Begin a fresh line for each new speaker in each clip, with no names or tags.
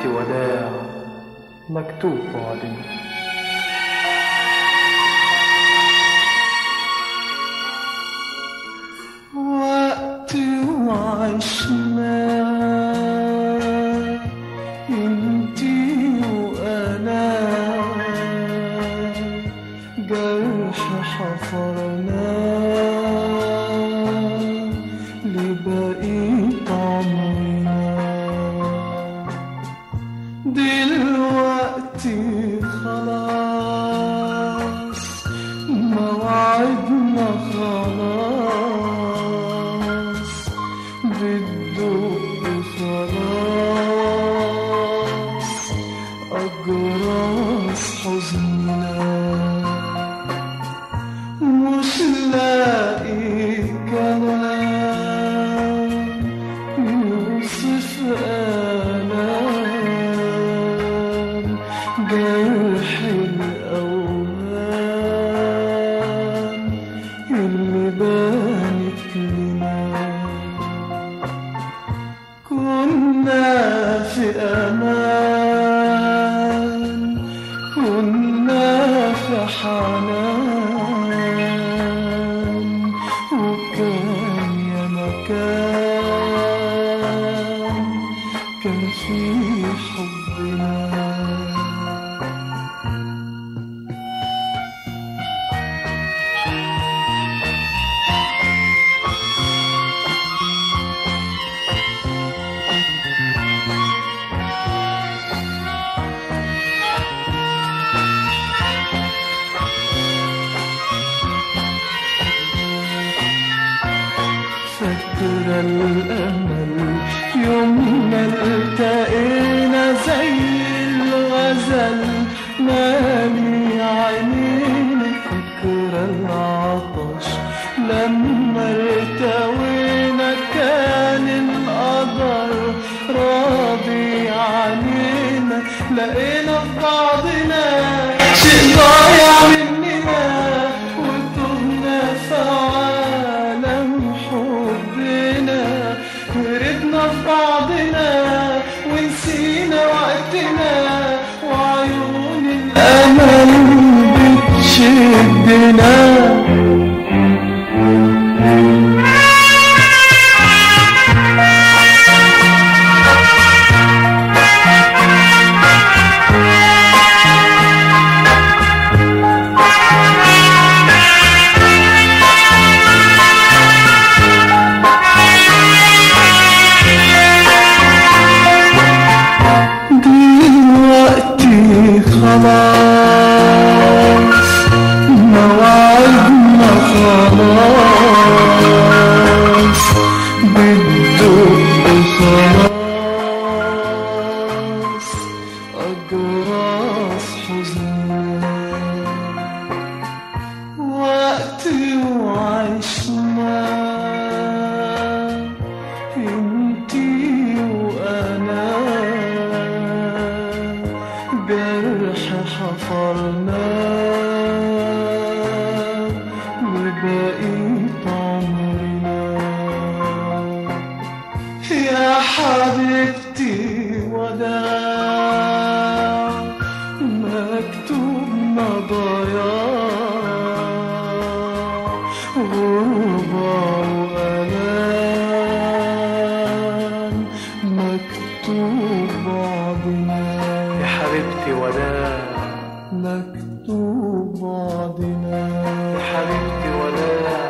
حبيبتي وداع مكتوب بعدنا
وقت وعشنا انتي وانا جرح حفرنا لبقيت عمرنا دلوقتي خلاص موعدنا خلاص بتدق خلاص أجراس حزننا مش لاقي كلام يوصف آلام جرح الأوهام اللي بانت لنا كنا في أمان كنا في حنان وكان يا مكان كان في حبنا فاكرة الأمل يوم ما التقينا زي الغزل مالي عينينا فاكرة العطش لما ارتوينا كان القدر راضي علينا لقينا في بعضنا شيء ضايع مننا وتهنا في عالم حبنا هربنا في بعضنا ونسينا وقتنا وعيون الأمل بتشدنا دلوقتي خلاص موعدنا خلاص بتدق خلاص أجراس حزننا وقت وعشنا انتي وانا جرح حفرنا لبقيت عمرنا يا حبيبتي وداع مكتوبنا ضياع غربة وألام مكتوب بعضنا
يا حبيبتي وداع
مكتوب بعضنا
يا حبيبتي وداع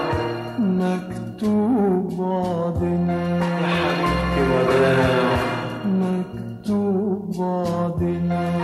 مكتوب بعضنا
يا حبيبتي وداع
مكتوب بعضنا